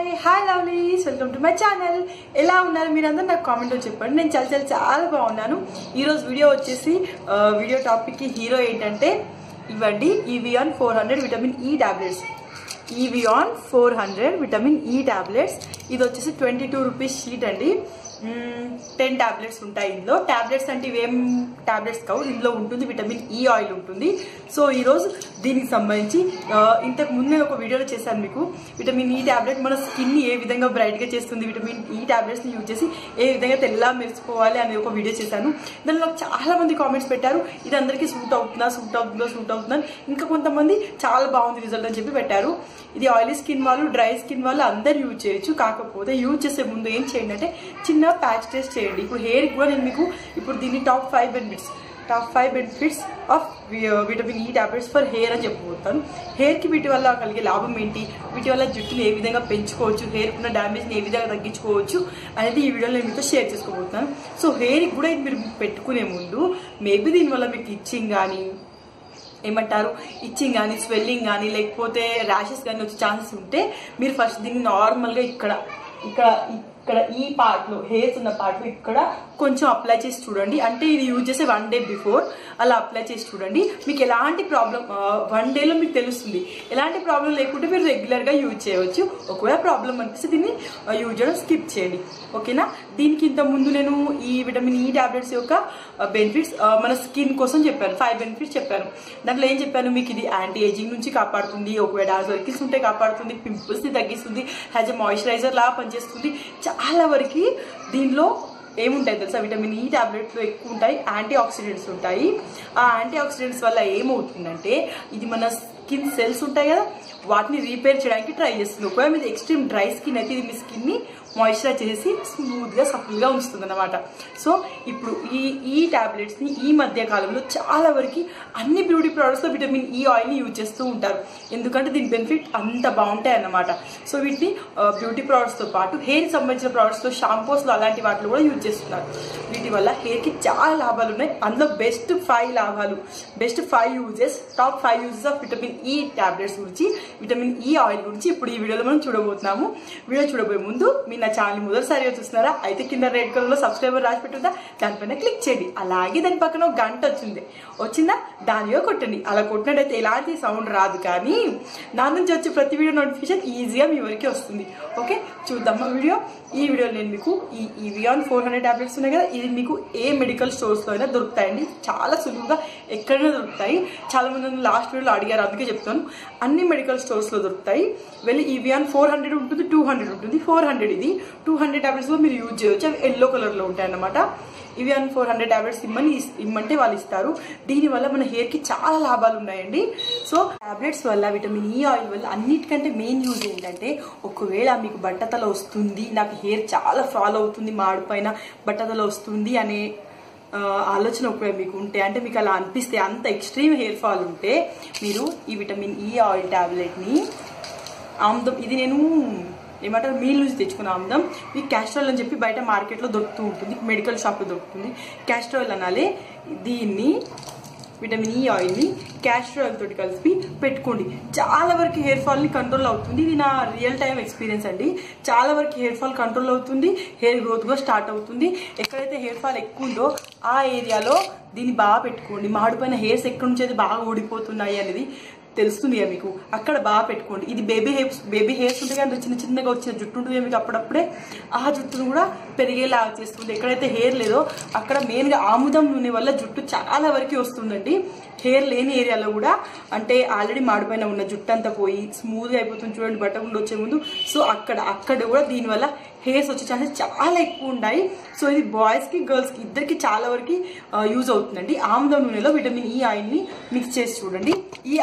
Hi hi lovelies welcome to my channel ఎలా ఉన్నారు మీరందరూ నాకు కామెంట్లో చెప్పండి నేను చాలా చాలా చాలా బాగున్నాను ఈరోజు వీడియో వచ్చేసి ఆ, వీడియో టాపిక్కి హీరో ఏంటంటే ఇవ్వండి Evion four hundred vitamin E tablets Evion four hundred vitamin E tablets ఇది వచ్చేసి ట్వంటీ టూ రూపీస్ షీట్ అండి టెన్ టాబ్లెట్స్ ఉంటాయి ఇందులో టాబ్లెట్స్ అంటే ఇవేం టాబ్లెట్స్ కావు ఇందులో ఉంటుంది విటమిన్ ఈ ఆయిల్ ఉంటుంది సో ఈరోజు దీనికి సంబంధించి ఆ, ఇంతకు ముందు నేను ఒక వీడియోలో చేశాను మీకు విటమిన్ ఈ టాబ్లెట్ మన స్కిన్ ఏ విధంగా బ్రైట్గా చేస్తుంది విటమిన్ ఈ టాబ్లెట్స్ని యూజ్ చేసి ఏ విధంగా తెల్ల మెరిసిపోవాలి అనే ఒక వీడియో చేశాను దానిలో నాకు చాలా మంది కామెంట్స్ పెట్టారు ఇది అందరికీ సూట్ అవుతుందా సూట్ అవుతుందా సూట్ అవుతుందా అని. ఇంకా కొంతమంది చాలా బాగుంది రిజల్ట్ అని చెప్పి పెట్టారు ఇది ఆయిలీ స్కిన్ వాళ్ళు డ్రై స్కిన్ వాళ్ళు అందరు యూజ్ చేయొచ్చు కాకపోతే యూజ్ చేసే ముందు ఏం చేయండి అంటే చిన్న ప్యాచ్ టెస్ట్ చేయండి ఇప్పుడు హెయిర్ కూడా నేను మీకు ఇప్పుడు దీన్ని top five benefits top five benefits of vitamin E tablets for hair అని చెప్పబోతాను హెయిర్కి వీటి వల్ల కలిగే లాభం ఏంటి వీటి వల్ల జుట్టుని ఏ విధంగా పెంచుకోవచ్చు హెయిర్ ఉన్న డ్యామేజ్ని ఏ విధంగా తగ్గించుకోవచ్చు అనేది ఈ వీడియోలో నేను మీతో షేర్ చేసుకోబోతున్నాను సో హెయిర్కి కూడా ఇది మీరు పెట్టుకునే ముందు మేబీ దీనివల్ల మీకు ఇచ్చింగ్ కానీ ఏమంటారు ఇచ్చింగ్ కానీ స్వెల్లింగ్ కానీ లేకపోతే ర్యాషెస్ కానీ వచ్చే ఛాన్సెస్ ఉంటే మీరు ఫస్ట్ దీన్ని నార్మల్గా ఇక్కడ ఇక్కడ ఇక్కడ ఈ పార్ట్లో హెయిర్స్ ఉన్న పార్ట్లో ఇక్కడ కొంచెం అప్లై చేసి చూడండి అంటే ఇది యూజ్ చేసే వన్ డే బిఫోర్ అలా అప్లై చేసి చూడండి మీకు ఎలాంటి ప్రాబ్లం వన్ డేలో మీకు తెలుస్తుంది ఎలాంటి ప్రాబ్లం లేకుంటే మీరు రెగ్యులర్గా యూజ్ చేయవచ్చు ఒకవేళ ప్రాబ్లం అనిపిస్తే దీన్ని యూజ్ చేయడం స్కిప్ చేయండి ఓకేనా దీనికి ఇంత ముందు నేను ఈ విటమిన్ ఈ టాబ్లెట్స్ యొక్క బెనిఫిట్స్ మన స్కిన్ కోసం చెప్పాను ఫైవ్ బెనిఫిట్స్ చెప్పాను దాంట్లో ఏం చెప్పాను మీకు ఇది యాంటీ ఏజింగ్ నుంచి కాపాడుతుంది ఒకవేళ డార్క్ సర్కిల్స్ ఉంటే కాపాడుతుంది పింపుల్స్ని తగ్గిస్తుంది హ్యాజ్ ఎ మాయిశ్చరైజర్ లా పనిచేస్తుంది చాలా వరకు దీనిలో ఏముంటాయి తెలుసా విటమిన్ ఈ టాబ్లెట్లో ఎక్కువ ఉంటాయి యాంటీ ఆక్సిడెంట్స్ ఉంటాయి ఆ యాంటీ ఆక్సిడెంట్స్ వల్ల ఏమవుతుందంటే ఇది మన స్కిన్ సెల్స్ ఉంటాయి కదా వాటిని రీపేర్ చేయడానికి ట్రై చేస్తుంది ఒకవేళ మీది ఎక్స్ట్రీమ్ డ్రై స్కిన్ అయితే ఇది మీ స్కిన్ని మాయిశ్చరైజ్ చేసి స్మూత్గా సఫుల్గా ఉంచుతుంది అనమాట సో ఇప్పుడు ఈ ఈ టాబ్లెట్స్ని ఈ మధ్య కాలంలో చాలా వరకు అన్ని బ్యూటీ ప్రోడక్ట్స్లో విటమిన్ ఈ ఆయిల్ని యూజ్ చేస్తూ ఉంటారు ఎందుకంటే దీని బెనిఫిట్ అంత బాగుంటాయి అన్నమాట సో వీటిని బ్యూటీ ప్రోడక్ట్స్తో పాటు హెయిర్ సంబంధించిన ప్రోడక్ట్స్లో షాంపూస్లో అలాంటి వాటిలో కూడా యూజ్ చేస్తున్నారు వీటి వల్ల హెయిర్కి చాలా లాభాలు ఉన్నాయి అందులో బెస్ట్ ఫైవ్ లాభాలు best five uses top five uses of vitamin E tablets గురించి విటమిన్ ఈ ఆయిల్ గురించి ఇప్పుడు ఈ వీడియోలో మనం చూడబోతున్నాము వీడియో చూడబోయే ముందు మీ నా ఛానల్ మొదటిసారిగా చూస్తున్నారా అయితే కింద రెడ్ కలర్ లో సబ్స్క్రైబర్ రాసి పెట్టుందా దానిపైన క్లిక్ చేయండి అలాగే దాని పక్కన ఒక గంట వచ్చింది వచ్చిందా దానిలో కొట్టండి అలా కొట్టినట్టయితే ఎలాంటి సౌండ్ రాదు కానీ నా నుంచి వచ్చే ప్రతి వీడియో నోటిఫికేషన్ ఈజీగా మీ వరకు వస్తుంది ఓకే చూద్దామా వీడియో ఈ వీడియోలో నేను మీకు ఈ ఈ వియాన్ ఫోర్ హండ్రెడ్ టాబ్లెట్స్ ఉన్నాయి కదా ఇది మీకు ఏ మెడికల్ స్టోర్స్లో అయినా దొరుకుతాయండి చాలా సులువుగా ఎక్కడైనా దొరుకుతాయి చాలా మంది నన్ను లాస్ట్ వీడియోలో అడిగారు అందుకే చెప్తాను అన్ని మెడికల్ స్టోర్స్లో దొరుకుతాయి వెళ్ళి ఈ వియాన్ ఫోర్ హండ్రెడ్ ఉంటుంది టూ హండ్రెడ్ ఉంటుంది ఫోర్ హండ్రెడ్ ఇది టూ హండ్రెడ్ టాబ్లెట్స్లో మీరు యూజ్ చేయొచ్చు అవి ఎల్లో కలర్లో ఉంటాయి అన్నమాట ఇవి అని ఫోర్ హండ్రెడ్ టాబ్లెట్స్ ఇమ్మని ఇస్- ఇమ్మంటే వాళ్ళు ఇస్తారు దీనివల్ల మన హెయిర్కి చాలా లాభాలు ఉన్నాయండి సో టాబ్లెట్స్ వల్ల విటమిన్ ఈ ఆయిల్ వల్ల అన్నిటికంటే మెయిన్ యూజ్ ఏంటంటే ఒకవేళ మీకు బట్టతల వస్తుంది నాకు హెయిర్ చాలా ఫాల్ అవుతుంది మాడు పైన బట్టతల వస్తుంది అనే ఆ, ఆలోచన ఒకవేళ మీకు ఉంటే అంటే మీకు అలా అనిపిస్తే అంత ఎక్స్ట్రీమ్ హెయిర్ ఫాల్ ఉంటే మీరు ఈ విటమిన్ ఈ ఆయిల్ టాబ్లెట్ని ఆముదం ఇది నేను ఏమంటారు మీల్ నుంచి తెచ్చుకున్న ఆముదం ఈ క్యాస్ట్రాయిల్ అని చెప్పి బయట మార్కెట్లో దొరుకుతూ ఉంటుంది మెడికల్ షాప్లో దొరుకుతుంది క్యాస్ట్రాయిల్ అనాలి దీన్ని విటమిన్ ఈ ఆయిల్ని క్యాస్టర్ ఆయిల్ తోటి కలిపి పెట్టుకోండి చాలా వరకు హెయిర్ ఫాల్ని కంట్రోల్ అవుతుంది ఇది నా రియల్ టైం ఎక్స్పీరియన్స్ అండి చాలా వరకు హెయిర్ ఫాల్ కంట్రోల్ అవుతుంది హెయిర్ గ్రోత్ కూడా స్టార్ట్ అవుతుంది ఎక్కడైతే హెయిర్ ఫాల్ ఎక్కువ ఉందో ఆ ఏరియాలో దీన్ని బాగా పెట్టుకోండి మాడిపోయిన హెయిర్స్ ఎక్కడి నుంచి అయితే బాగా ఊడిపోతున్నాయి అనేది తెలుస్తుంది కదా మీకు అక్కడ బాగా పెట్టుకోండి ఇది బేబీ హెయిర్స్ బేబీ హెయిర్స్ ఉంటాయి కానీ చిన్న చిన్నగా వచ్చిన జుట్టు ఉంటుంది మీకు అప్పుడప్పుడే ఆ జుట్టును కూడా పెరిగేలా చేస్తుంది ఎక్కడైతే హెయిర్ లేదో అక్కడ మెయిన్గా ఆముదం నూనె వల్ల జుట్టు చాలా వరకు వస్తుందండి హెయిర్ లేని ఏరియాలో కూడా అంటే ఆల్రెడీ మాడిపైన ఉన్న జుట్టు అంతా పోయి స్మూత్గా అయిపోతుంది చూడండి బట్టకుండా వచ్చే ముందు సో అక్కడ అక్కడ కూడా దీనివల్ల హెయిర్స్ వచ్చే ఛాన్సెస్ చాలా ఎక్కువ ఉన్నాయి సో ఇది బాయ్స్కి గర్ల్స్కి ఇద్దరికి చాలా వరకు యూజ్ అవుతుందండి ఆముదం నూనెలో విటమిన్ ఈ ఆయిల్ని మిక్స్ చేసి చూడండి ఈ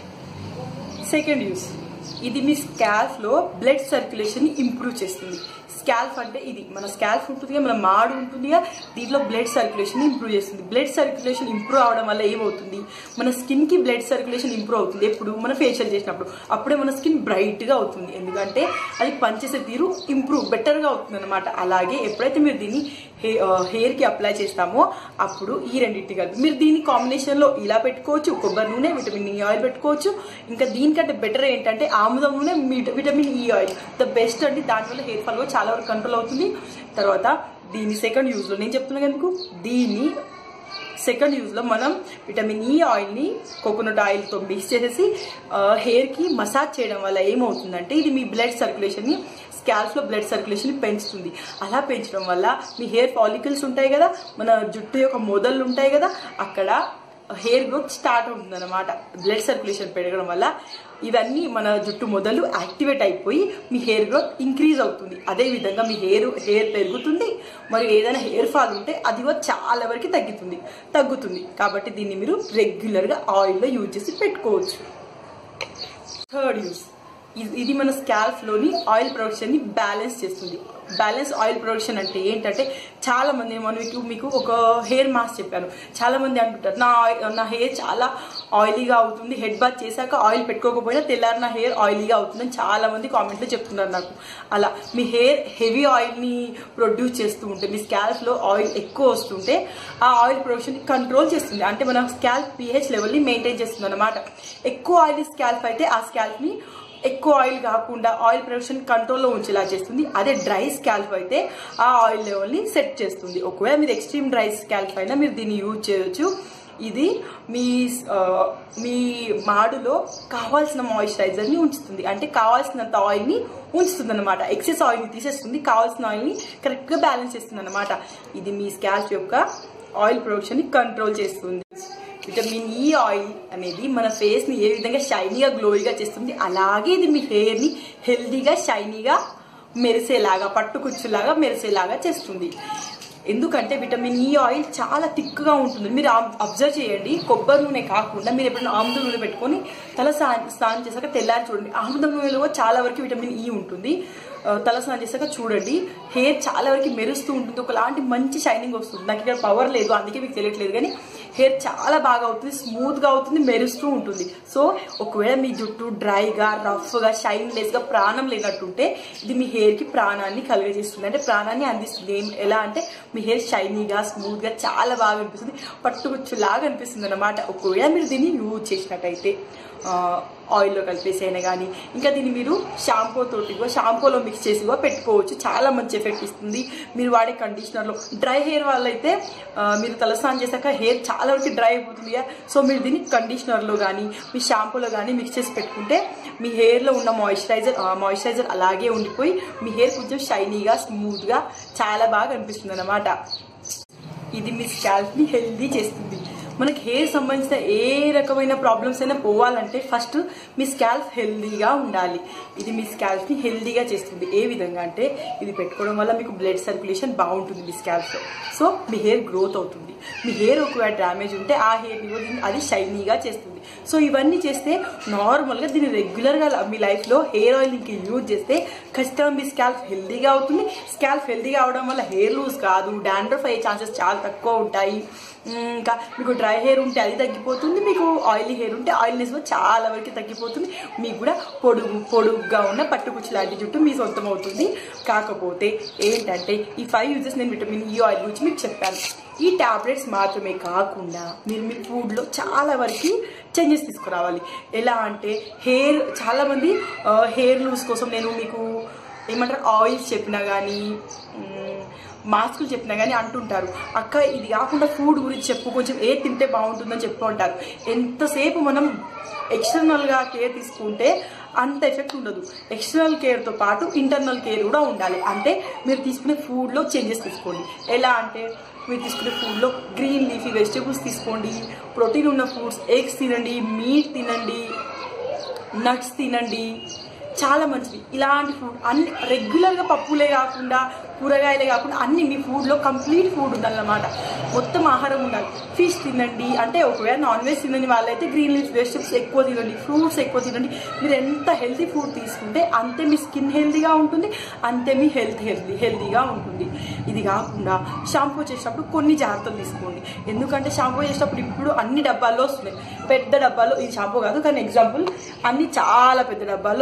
సెకండ్ యూస్ ఇది మీ స్కాల్ఫ్ లో బ్లడ్ సర్క్యులేషన్ ని ఇంప్రూవ్ చేస్తుంది స్కాల్ఫ్ అంటే ఇది మన స్కాల్ఫ్ ఉంటుంది మన మాడు ఉంటుంది దీంట్లో బ్లడ్ సర్క్యులేషన్ ఇంప్రూవ్ చేస్తుంది బ్లడ్ సర్క్యులేషన్ ఇంప్రూవ్ అవడం వల్ల ఏమవుతుంది మన స్కిన్ కి బ్లడ్ సర్క్యులేషన్ ఇంప్రూవ్ అవుతుంది ఎప్పుడు మన ఫేషియల్ చేసినప్పుడు అప్పుడే మన స్కిన్ బ్రైట్ గా అవుతుంది ఎందుకంటే అది పనిచేసే తీరు ఇంప్రూవ్ బెటర్ గా అవుతుంది అనమాట అలాగే ఎప్పుడైతే మీరు దీన్ని హెయిర్ కి అప్లై చేస్తామో అప్పుడు ఈ రెండింటి కలిపి మీరు దీని కాంబినేషన్ లో ఇలా పెట్టుకోవచ్చు కొబ్బరి నూనె విటమిన్ ఈ ఆయిల్ పెట్టుకోవచ్చు ఇంకా దీనికంటే బెటర్ ఏంటంటే ఆముదం నూనె మిట- vitamin E oil the best అండి దానివల్ల హెయిర్ ఫాల్ కూడా చాలా వరకు కంట్రోల్ అవుతుంది తర్వాత దీని సెకండ్ యూజ్లో నేను చెప్తున్నాను ఎందుకు దీన్ని సెకండ్ యూజ్లో మనం విటమిన్ ఈ ఆయిల్ని కోకోనట్ ఆయిల్తో మిక్స్ చేసేసి హెయిర్కి మసాజ్ చేయడం వల్ల ఏమవుతుందంటే ఇది మీ బ్లడ్ సర్క్యులేషన్ని స్కాల్ఫ్లో బ్లడ్ సర్క్యులేషన్ పెంచుతుంది అలా పెంచడం వల్ల మీ హెయిర్ ఫాలికల్స్ ఉంటాయి కదా మన జుట్టు యొక్క మొదళ్ళు ఉంటాయి కదా అక్కడ హెయిర్ గ్రోత్ స్టార్ట్ అవుతుంది అనమాట బ్లడ్ సర్క్యులేషన్ పెరగడం వల్ల ఇవన్నీ మన జుట్టు మొదలు యాక్టివేట్ అయిపోయి మీ హెయిర్ గ్రోత్ ఇంక్రీజ్ అవుతుంది అదే విధంగా మీ హెయిర్ హెయిర్ పెరుగుతుంది మరియు ఏదైనా హెయిర్ ఫాల్ ఉంటే అది కూడా చాలా వరకు తగ్గుతుంది తగ్గుతుంది కాబట్టి దీన్ని మీరు రెగ్యులర్గా ఆయిల్లో యూజ్ చేసి పెట్టుకోవచ్చు థర్డ్ యూస్ ఇది మన స్కాల్ఫ్ లోని ఆయిల్ ప్రొడక్షన్ ని బ్యాలెన్స్ చేస్తుంది బ్యాలెన్స్ ఆయిల్ ప్రొడక్షన్ అంటే ఏంటంటే చాలా మంది మనం మీకు మీకు ఒక హెయిర్ మాస్క్ చెప్పాను చాలా మంది అంటుంటారు నా ఆయిల్ నా హెయిర్ చాలా ఆయిలీగా అవుతుంది హెడ్ బాత్ చేశాక ఆయిల్ పెట్టుకోకపోయినా తెల్లారి నా హెయిర్ ఆయిలీగా అవుతుందని చాలా మంది కామెంట్లో చెప్తున్నారు నాకు అలా మీ హెయిర్ హెవీ ఆయిల్ ని ప్రొడ్యూస్ చేస్తూ ఉంటే మీ స్కాల్ఫ్ లో ఆయిల్ ఎక్కువ వస్తుంటే ఆ ఆయిల్ ప్రొడక్షన్ ని కంట్రోల్ చేస్తుంది అంటే మన స్కాల్ప్ పిహెచ్ లెవెల్ ని మెయింటైన్ చేస్తుంది అనమాట ఎక్కువ ఆయిల్ స్కాల్ప్ అయితే ఆ స్కాల్ప్ ని ఎక్కువ ఆయిల్ కాకుండా ఆయిల్ ప్రొడక్షన్ కంట్రోల్లో ఉంచేలా చేస్తుంది అదే డ్రై స్కాల్ప్ అయితే ఆ ఆయిల్ లెవెల్ని సెట్ చేస్తుంది ఒకవేళ మీరు ఎక్స్ట్రీమ్ డ్రై స్కాల్ప్ అయినా మీరు దీన్ని యూజ్ చేయొచ్చు ఇది మీ ఆ, మీ మాడులో కావాల్సిన మాయిశ్చరైజర్ని ఉంచుతుంది అంటే కావాల్సినంత ఆయిల్ని ఉంచుతుంది అనమాట ఎక్సెస్ ఆయిల్ని తీసేస్తుంది కావాల్సిన ఆయిల్ని కరెక్ట్గా బ్యాలెన్స్ చేస్తుంది అనమాట ఇది మీ స్కాల్ప్ యొక్క ఆయిల్ ప్రొడక్షన్ని కంట్రోల్ చేస్తుంది విటమిన్ ఈ ఆయిల్ అనేది మన ఫేస్ ని ఏ విధంగా షైనీగా గ్లోయిగా చేస్తుంది అలాగే ఇది మీ హెయిర్ ని హెల్దీగా షైనీగా మెరిసేలాగా పట్టుకుచ్చులాగా మెరిసేలాగా చేస్తుంది ఎందుకంటే విటమిన్ ఈ ఆయిల్ చాలా థిక్గా ఉంటుంది మీరు అబ్జర్వ్ చేయండి కొబ్బరి నూనె కాకుండా మీరు ఎప్పుడైనా ఆముదం నూనె పెట్టుకొని తల స్నానం స్నానం చేశాక తెల్లారి చూడండి ఆముదం నూనెలో కూడా చాలా వరకు విటమిన్ ఈ ఉంటుంది ఆ, తల స్నానం చేశాక చూడండి హెయిర్ చాలా వరకు మెరుస్తూ ఉంటుంది ఒకలాంటి మంచి షైనింగ్ వస్తుంది నాకు ఇక్కడ పవర్ లేదు అందుకే మీకు తెలియట్లేదు కానీ హెయిర్ చాలా బాగా అవుతుంది స్మూత్ గా అవుతుంది మెరుస్తూ ఉంటుంది సో ఒకవేళ మీ జుట్టు డ్రైగా రఫ్ గా షైన్లెస్ గా ప్రాణం లేనట్టుంటే ఇది మీ హెయిర్ కి ప్రాణాన్ని కలుగజేస్తుంది అంటే ప్రాణాన్ని అందిస్తుంది ఏం- ఎలా అంటే మీ హెయిర్ షైనీగా స్మూత్ గా చాలా బాగా అనిపిస్తుంది పట్టుకుచ్చులాగా అనిపిస్తుంది అనమాట ఒకవేళ మీరు దీన్ని యూజ్ చేసినట్టయితే ఆ, ఆయిల్లో కలిపేసి అయినా కానీ ఇంకా దీన్ని మీరు షాంపూ తోటి కూడా షాంపూలో మిక్స్ చేసి కూడా పెట్టుకోవచ్చు చాలా మంచి ఎఫెక్ట్ ఇస్తుంది మీరు వాడే కండిషనర్లో డ్రై హెయిర్ వాళ్ళైతే ఆ, మీరు తలస్నానం చేశాక హెయిర్ చాలా వరకు డ్రై అయిపోతుంది కదా సో మీరు దీన్ని కండిషనర్లో కానీ మీ షాంపూలో కానీ మిక్స్ చేసి పెట్టుకుంటే మీ హెయిర్లో ఉన్న మాయిశ్చరైజర్ మాయిశ్చరైజర్ అలాగే ఉండిపోయి మీ హెయిర్ కొంచెం షైనీగా స్మూత్గా చాలా బాగా అనిపిస్తుంది అనమాట ఇది మీ స్కాల్ప్ ని హెల్దీ చేస్తుంది మనకి హెయిర్ సంబంధించిన ఏ రకమైన ప్రాబ్లమ్స్ అయినా పోవాలంటే ఫస్ట్ మీ స్కాల్ప్ హెల్దీగా ఉండాలి ఇది మీ స్కాల్ప్ ని హెల్దీగా చేస్తుంది ఏ విధంగా అంటే ఇది పెట్టుకోవడం వల్ల మీకు బ్లడ్ సర్క్యులేషన్ బాగుంటుంది మీ స్కాల్ప్ లో సో మీ హెయిర్ గ్రోత్ అవుతుంది మీ హెయిర్ ఒకవేళ డ్యామేజ్ ఉంటే ఆ హెయిర్ ని కూడా దీన్ని- అది షైనీగా చేస్తుంది సో ఇవన్నీ చేస్తే నార్మల్గా దీన్ని రెగ్యులర్గా మీ లైఫ్లో హెయిర్ ఆయిల్ ఇంక యూజ్ చేస్తే ఖచ్చితంగా మీ స్కాల్ప్ హెల్దీగా అవుతుంది స్కాల్ప్ హెల్దీగా అవడం వల్ల హెయిర్ లూజ్ కాదు డాండ్రఫ్ అయ్యే ఛాన్సెస్ చాలా తక్కువ ఉంటాయి ఉమ్, ఇంకా మీకు డ్రై హెయిర్ ఉంటే అది తగ్గిపోతుంది మీకు ఆయిలీ హెయిర్ ఉంటే ఆయిల్నెస్ చాలా వరకు తగ్గిపోతుంది మీకు కూడా పొడుగు పొడుగ్గా ఉన్న పట్టుకుచ్చు లాంటి జుట్టు మీ సొంతం అవుతుంది కాకపోతే ఏంటంటే ఈ ఫైవ్ యూజెస్ నేను విటమిన్ ఈ ఆయిల్ గురించి మీకు చెప్పాను ఈ టాబ్లెట్స్ మాత్రమే కాకుండా మీరు మీ ఫుడ్లో చాలా వరకు చేంజెస్ తీసుకురావాలి ఎలా అంటే హెయిర్ చాలా మంది హెయిర్ లూజ్ కోసం నేను మీకు ఏమంటారు ఆయిల్స్ చెప్పినా కానీ మాస్కులు చెప్పినా కానీ అంటుంటారు అక్క ఇది కాకుండా ఫుడ్ గురించి చెప్పు కొంచెం ఏ తింటే బాగుంటుందని చెప్పు అంటారు ఎంతసేపు మనం ఎక్స్టర్నల్గా కేర్ తీసుకుంటే అంత ఎఫెక్ట్ ఉండదు ఎక్స్టర్నల్ కేర్తో పాటు ఇంటర్నల్ కేర్ కూడా ఉండాలి అంటే మీరు తీసుకునే ఫుడ్లో చేంజెస్ తీసుకోండి ఎలా అంటే మీరు తీసుకునే ఫుడ్లో గ్రీన్ లీఫీ వెజిటేబుల్స్ తీసుకోండి ప్రోటీన్ ఉన్న ఫుడ్స్ ఎగ్స్ తినండి మీట్ తినండి నట్స్ తినండి చాలా మంచిది ఇలాంటి ఫుడ్ అన్ని రెగ్యులర్గా పప్పులే కాకుండా కూరగాయలే కాకుండా అన్ని మీ ఫుడ్లో కంప్లీట్ ఫుడ్ ఉండాలన్నమాట మొత్తం ఆహారం ఉండాలి ఫిష్ తినండి అంటే ఒకవేళ నాన్ వెజ్ తినని వాళ్ళైతే గ్రీన్ లీఫ్ వెజిటబుల్స్ ఎక్కువ తినండి ఫ్రూట్స్ ఎక్కువ తినండి మీరు ఎంత హెల్తీ ఫుడ్ తీసుకుంటే అంతే మీ స్కిన్ హెల్తీగా ఉంటుంది అంతే మీ హెల్త్ హెల్తీ హెల్తీగా ఉంటుంది ఇది కాకుండా షాంపూ చేసేటప్పుడు కొన్ని జాగ్రత్తలు తీసుకోండి ఎందుకంటే షాంపూ చేసేటప్పుడు ఇప్పుడు అన్ని డబ్బాల్లో వస్తున్నాయి పెద్ద డబ్బాలో ఇది షాంపూ కాదు కానీ ఎగ్జాంపుల్ అన్ని చాలా పెద్ద డబ్బాల్లో వస్తున్నాయి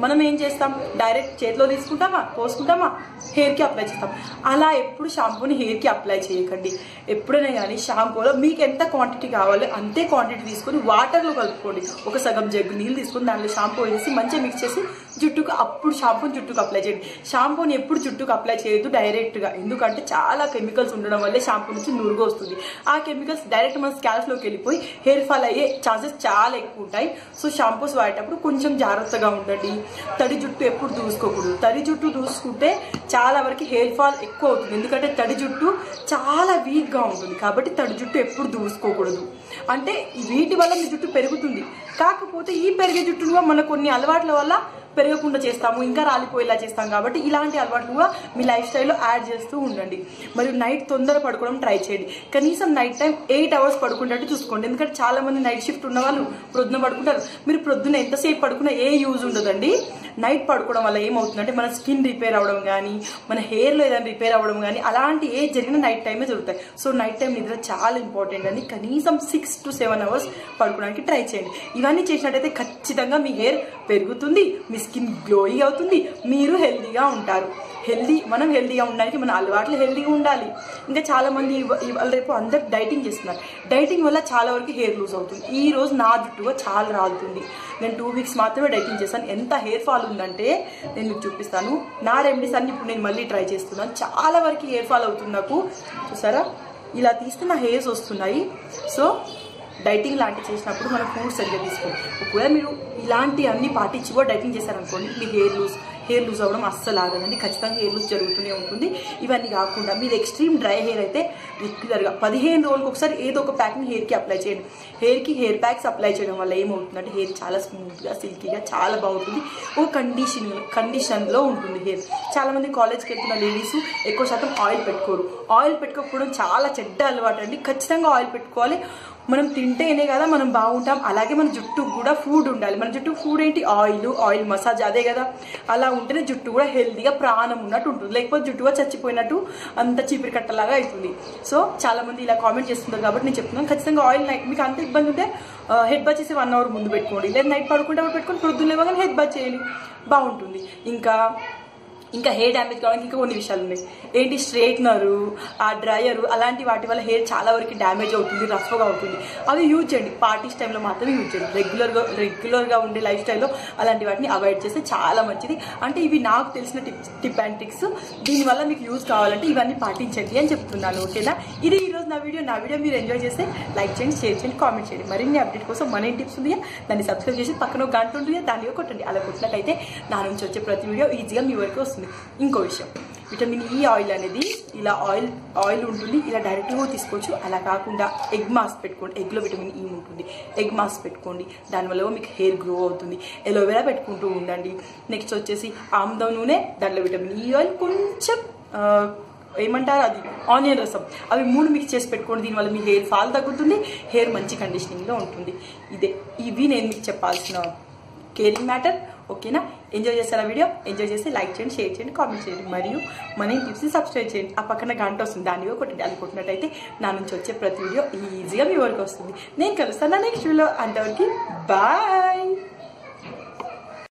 మనం ఏం చేస్తాం డైరెక్ట్ చేతిలో తీసుకుంటామా పోసుకుంటామా హెయిర్కి అప్లై చేస్తాం అలా ఎప్పుడు షాంపూని హెయిర్కి అప్లై చేయకండి ఎప్పుడైనా కానీ షాంపూలో మీకు ఎంత క్వాంటిటీ కావాలో అంతే క్వాంటిటీ తీసుకొని వాటర్లో కలుపుకోండి ఒక సగం జగ్గు నీళ్ళు తీసుకొని దాంట్లో షాంపూ వేసి మంచిగా మిక్స్ చేసి జుట్టుకు అప్పుడు షాంపూని జుట్టుకు అప్లై చేయండి షాంపూని ఎప్పుడు జుట్టుకు అప్లై చేయొద్దు డైరెక్ట్గా ఎందుకంటే చాలా కెమికల్స్ ఉండడం వల్లే షాంపూ నుంచి నురుగు వస్తుంది ఆ కెమికల్స్ డైరెక్ట్ మన స్కాల్స్లోకి వెళ్ళిపోయి హెయిర్ ఫాల్ అయ్యే ఛాన్సెస్ చాలా ఎక్కువ ఉంటాయి సో షాంపూస్ వాడేటప్పుడు కొంచెం జాగ్రత్తగా ఉండండి తడి జుట్టు ఎప్పుడు దూసుకోకూడదు తడి జుట్టు దూసుకుంటే చాలా వరకు హెయిర్ ఫాల్ ఎక్కువ అవుతుంది ఎందుకంటే తడి జుట్టు చాలా వీక్గా ఉంటుంది కాబట్టి తడి జుట్టు ఎప్పుడు దూసుకోకూడదు అంటే వీటి వల్ల మీ జుట్టు పెరుగుతుంది కాకపోతే ఈ పెరిగే జుట్టును కూడా మన కొన్ని అలవాట్ల వల్ల పెరగకుండా చేస్తాము ఇంకా రాలిపోయేలా చేస్తాం కాబట్టి ఇలాంటి అలవాట్లు కూడా మీ లైఫ్ స్టైల్లో యాడ్ చేస్తూ ఉండండి మరియు నైట్ తొందర పడుకోవడం ట్రై చేయండి కనీసం నైట్ టైం ఎయిట్ అవర్స్ పడుకునేటట్టు చూసుకోండి ఎందుకంటే చాలా మంది నైట్ షిఫ్ట్ ఉన్న వాళ్ళు ప్రొద్దున పడుకుంటారు మీరు ప్రొద్దున ఎంతసేపు పడుకున్నా ఏ యూజ్ ఉండదండి నైట్ పడుకోవడం వల్ల ఏమవుతుందంటే మన స్కిన్ రిపేర్ అవ్వడం కానీ మన హెయిర్లో ఏదైనా రిపేర్ అవ్వడం కానీ అలాంటి ఏ జరిగినా నైట్ టైమే జరుగుతాయి సో నైట్ టైం నిద్ర చాలా ఇంపార్టెంట్ అండి కనీసం సిక్స్ టు సెవెన్ అవర్స్ పడుకోవడానికి ట్రై చేయండి ఇవన్నీ చేసినట్టయితే ఖచ్చితంగా మీ హెయిర్ పెరుగుతుంది మీ స్కిన్ గ్లోయింగ్ అవుతుంది మీరు హెల్దీగా ఉంటారు హెల్దీ మనం హెల్దీగా ఉండడానికి మన అలవాట్లు హెల్దీగా ఉండాలి ఇంకా చాలా మంది ఇవ- ఇవాళ రేపు అందరు డైటింగ్ చేస్తున్నారు డైటింగ్ వల్ల చాలా వరకు హెయిర్ లూజ్ అవుతుంది ఈ రోజు నా జుట్టుగా చాలా రాలుతుంది నేను టూ వీక్స్ మాత్రమే డైటింగ్ చేశాను ఎంత హెయిర్ ఫాల్ ఉందంటే నేను మీకు చూపిస్తాను నా రెమెడీస్ అన్ని ఇప్పుడు నేను మళ్ళీ ట్రై చేస్తున్నాను చాలా వరకు హెయిర్ ఫాల్ అవుతుంది నాకు చూసారా ఇలా తీస్తే నా హెయిర్స్ వస్తున్నాయి సో డైటింగ్ లాంటివి చేసినప్పుడు మనం ఫుడ్ సరిగ్గా తీసుకోండి ఒకవేళ మీరు ఇలాంటి అన్ని పాటించి కూడా డైటింగ్ చేశారనుకోండి మీ హెయిర్ లూజ్ హెయిర్ లూజ్ అవ్వడం అస్సలు ఆగదండి ఖచ్చితంగా హెయిర్ లూజ్ జరుగుతూనే ఉంటుంది ఇవన్నీ కాకుండా మీది ఎక్స్ట్రీమ్ డ్రై హెయిర్ అయితే రెగ్యులర్గా పదిహేను రోజులకు ఒకసారి ఏదో ఒక ప్యాక్ని హెయిర్కి అప్లై చేయండి హెయిర్కి హెయిర్ ప్యాక్స్ అప్లై చేయడం వల్ల ఏమవుతుందంటే హెయిర్ చాలా స్మూత్గా సిల్కీగా చాలా బాగుంటుంది ఓ కండిషన్ కండిషన్లో ఉంటుంది హెయిర్ చాలా మంది కాలేజ్కి వెళ్తున్న లేడీస్ ఎక్కువ శాతం ఆయిల్ పెట్టుకోరు ఆయిల్ పెట్టుకోకపోవడం చాలా చెడ్డ అలవాటు అండి ఖచ్చితంగా ఆయిల్ పెట్టుకోవాలి మనం తింటేనే కదా మనం బాగుంటాం అలాగే మన జుట్టు కూడా ఫుడ్ ఉండాలి మన జుట్టు ఫుడ్ ఏంటి ఆయిల్ ఆయిల్ మసాజ్ అదే కదా అలా ఉంటేనే జుట్టు కూడా హెల్తీగా ప్రాణం ఉన్నట్టు ఉంటుంది లేకపోతే జుట్టుగా చచ్చిపోయినట్టు అంత చీపిరి కట్టలాగా అవుతుంది సో చాలా మంది ఇలా కామెంట్ చేస్తుంటారు కాబట్టి నేను చెప్తున్నాను ఖచ్చితంగా ఆయిల్ నైట్ మీకు అంత ఇబ్బంది ఉంటే హెడ్ బాత్ చేసి వన్ అవర్ ముందు పెట్టుకోండి లేదా నైట్ పడుకుంటే అప్పుడు పెట్టుకొని పొద్దున్న లేవగానే హెడ్ బాత్ చేయండి బాగుంటుంది ఇంకా ఇంకా హెయిర్ డ్యామేజ్ కావడానికి ఇంకా కొన్ని విషయాలు ఉన్నాయి ఏంటి స్ట్రైట్నరు ఆ డ్రయరు అలాంటి వాటి వల్ల హెయిర్ చాలా వరకు డ్యామేజ్ అవుతుంది రఫ్గా అవుతుంది అవి యూజ్ చేయండి పార్టీస్ టైంలో మాత్రమే యూజ్ చేయండి రెగ్యులర్గా రెగ్యులర్గా ఉండే లైఫ్ స్టైల్లో అలాంటి వాటిని అవాయిడ్ చేస్తే చాలా మంచిది అంటే ఇవి నాకు తెలిసిన టిప్స్ టిప్ అండ్ ట్రిక్స్ దీనివల్ల మీకు యూజ్ కావాలంటే ఇవన్నీ పాటించండి అని చెప్తున్నాను ఓకేనా ఇది ఈరోజు నా వీడియో నా వీడియో మీరు ఎంజాయ్ చేస్తే లైక్ చేయండి షేర్ చేయండి కామెంట్ చేయండి మరిన్ని అప్డేట్ కోసం మన ఏం టిప్స్ ఉన్నాయా దాన్ని సబ్స్క్రైబ్ చేసి పక్కన ఒక గంట ఉంటుంది దాన్ని కూడా కొట్టండి అలా కొట్టినట్టయితే నా నుంచి వచ్చే ప్రతి వీడియో ఈజీగా మీ వరకు వస్తుంది ఇంకో విషయం విటమిన్ ఈ ఆయిల్ అనేది ఇలా ఆయిల్ ఆయిల్ ఉంటుంది ఇలా డైరెక్ట్గా తీసుకోవచ్చు అలా కాకుండా ఎగ్ మాస్క్ పెట్టుకోండి ఎగ్లో విటమిన్ ఈ ఉంటుంది ఎగ్ మాస్క్ పెట్టుకోండి దానివల్ల మీకు హెయిర్ గ్రో అవుతుంది ఎలోవెరా పెట్టుకుంటూ ఉండండి నెక్స్ట్ వచ్చేసి ఆముదం నూనె దాంట్లో విటమిన్ ఈ ఆయిల్ కొంచెం ఆ, ఏమంటారు అది ఆనియన్ రసం అవి మూడు మిక్స్ చేసి పెట్టుకోండి దీనివల్ల మీ హెయిర్ ఫాల్ తగ్గుతుంది హెయిర్ మంచి కండిషనింగ్లో ఉంటుంది ఇదే ఇవి నేను మీకు చెప్పాల్సిన కేరింగ్ మ్యాటర్ ఓకేనా ఎంజాయ్ చేస్తారా వీడియో ఎంజాయ్ చేసి లైక్ చేయండి షేర్ చేయండి కామెంట్ చేయండి మరియు మన టిప్స్ని సబ్స్క్రైబ్ చేయండి ఆ పక్కన గంట వస్తుంది దాన్ని కూడా కొట్టండి అది కొట్టినట్టయితే నా నుంచి వచ్చే ప్రతి వీడియో ఈజీగా మీ వరకు వస్తుంది నేను కలుస్తాను నెక్స్ట్ వీడియో అంతవరకు బాయ్